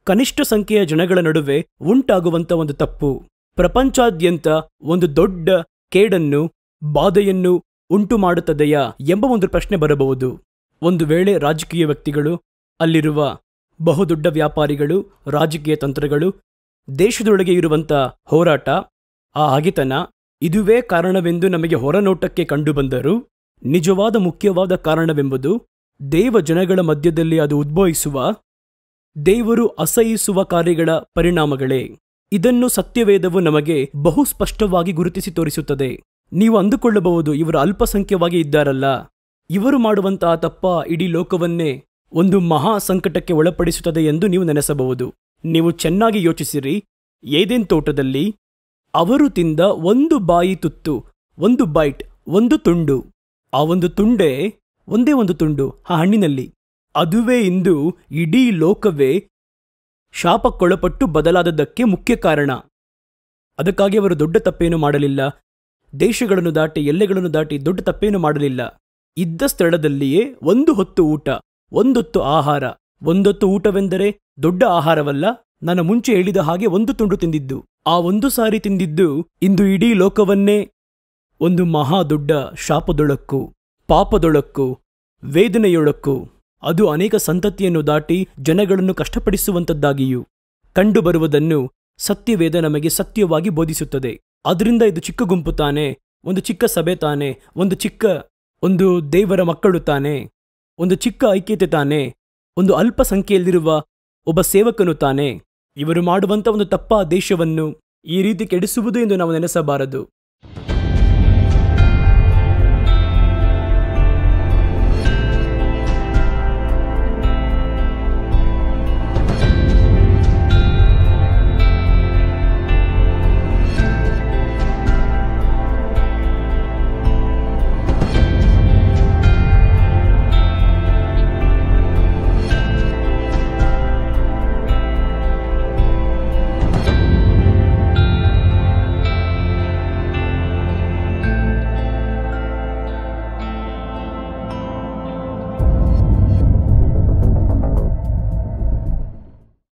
ಕನಿಷ್ಠ ಸಂಖ್ಯೆಯ ಜನಗಳ ನಡುವೆ ಉಂಟಾಗುವಂತ ಒಂದು ತಪ್ಪು ಪ್ರಪಂಚಾದ್ಯಂತ ಒಂದು ದೊಡ್ಡ ಕೇಡನ್ನು ಬಾಧೆಯನ್ನು ಉಂಟು ಮಾಡುತ್ತದೆಯಾ ಎಂಬ ಒಂದು ಪ್ರಶ್ನೆ ಬರಬಹುದು ಒಂದು ವೇಳೆ ರಾಜಕೀಯ ವ್ಯಕ್ತಿಗಳು ಅಲ್ಲಿರುವ ಬಹುದೊಡ್ಡ ವ್ಯಾಪಾರಿಗಳು ರಾಜಕೀಯ ತಂತ್ರಗಳು ದೇಶದೊಳಗೆ ಇರುವಂತ ಹೋರಾಟ ಆ ಹಗೆತನ ಇದುವೇ ಕಾರಣವೆಂದು ನಮಗೆ ಹೊರನೋಟಕ್ಕೆ ಕಂಡುಬಂದರೂ ನಿಜವಾದ ಮುಖ್ಯವಾದ ಕಾರಣವೆಂಬುದು ದೇವ ಜನಗಳ ಮಧ್ಯದಲ್ಲಿ ಅದು ಉದ್ಭವಿಸುವ ದೇವರು ಅಸಹಿಸುವ ಕಾರ್ಯಗಳ ಪರಿಣಾಮಗಳೇ ಇದನ್ನು ಸತ್ಯವೇದವು ನಮಗೆ ಬಹು ಸ್ಪಷ್ಟವಾಗಿ ಗುರುತಿಸಿ ತೋರಿಸುತ್ತದೆ ನೀವು ಅಂದುಕೊಳ್ಳಬಹುದು ಇವರು ಅಲ್ಪಸಂಖ್ಯವಾಗಿ ಇದ್ದಾರಲ್ಲ ಇವರು ಮಾಡುವಂತಹ ತಪ್ಪ ಇಡೀ ಲೋಕವನ್ನೇ ಒಂದು ಮಹಾ ಸಂಕಟಕ್ಕೆ ಒಳಪಡಿಸುತ್ತದೆ ಎಂದು ನೀವು ನೆನೆಸಬಹುದು ನೀವು ಚೆನ್ನಾಗಿ ಯೋಚಿಸಿರಿ ಏದೇನ್ ತೋಟದಲ್ಲಿ ಅವರು ತಿಂದ ಒಂದು ಬಾಯಿ ತುತ್ತು ಒಂದು ಬೈಟ್ ಒಂದು ತುಂಡು ಆ ಒಂದು ತುಂಡೆ ಒಂದೇ ಒಂದು ತುಂಡು ಆ ಹಣ್ಣಿನಲ್ಲಿ ಅದುವೇ ಇಂದು ಇಡೀ ಲೋಕವೇ ಶಾಪಕ್ಕೊಳಪಟ್ಟು ಬದಲಾದದ್ದಕ್ಕೆ ಮುಖ್ಯ ಕಾರಣ ಅದಕ್ಕಾಗಿ ಅವರು ದೊಡ್ಡ ತಪ್ಪೇನು ಮಾಡಲಿಲ್ಲ ದೇಶಗಳನ್ನು ದಾಟಿ ಎಲ್ಲೆಗಳನ್ನು ದಾಟಿ ದೊಡ್ಡ ತಪ್ಪೇನು ಮಾಡಲಿಲ್ಲ ಇದ್ದ ಸ್ಥಳದಲ್ಲಿಯೇ ಒಂದು ಹೊತ್ತು ಊಟ ಒಂದೊತ್ತು ಆಹಾರ ಒಂದೊತ್ತು ಊಟವೆಂದರೆ ದೊಡ್ಡ ಆಹಾರವಲ್ಲ ನನ್ನ ಮುಂಚೆ ಹೇಳಿದ ಹಾಗೆ ಒಂದು ತುಂಡು ತಿಂದಿದ್ದು ಆ ಒಂದು ಸಾರಿ ತಿಂದಿದ್ದು ಇಂದು ಇಡೀ ಲೋಕವನ್ನೇ ಒಂದು ಮಹಾ ದೊಡ್ಡ ಶಾಪದೊಳಕ್ಕೂ ಪಾಪದೊಳಕ್ಕೂ ವೇದನೆಯೊಳಕ್ಕೂ ಅದು ಅನೇಕ ಸಂತತಿಯನ್ನು ದಾಟಿ ಜನಗಳನ್ನು ಕಷ್ಟಪಡಿಸುವಂತದ್ದಾಗಿಯೂ ಕಂಡುಬರುವುದನ್ನು ಸತ್ಯವೇದ ನಮಗೆ ಸತ್ಯವಾಗಿ ಬೋಧಿಸುತ್ತದೆ ಅದರಿಂದ ಇದು ಚಿಕ್ಕ ಗುಂಪು ತಾನೆ ಒಂದು ಚಿಕ್ಕ ಸಭೆ ತಾನೆ ಒಂದು ಚಿಕ್ಕ ಒಂದು ದೇವರ ಮಕ್ಕಳು ತಾನೆ ಒಂದು ಚಿಕ್ಕ ಐಕ್ಯತೆ ತಾನೆ ಒಂದು ಅಲ್ಪ ಸಂಖ್ಯೆಯಲ್ಲಿರುವ ಒಬ್ಬ ಸೇವಕನು ತಾನೆ ಇವರು ಮಾಡುವಂತ ಒಂದು ತಪ್ಪ ದೇಶವನ್ನು ಈ ರೀತಿ ಕೆಡಿಸುವುದು ಎಂದು ನಾವು ನೆನೆಸಬಾರದು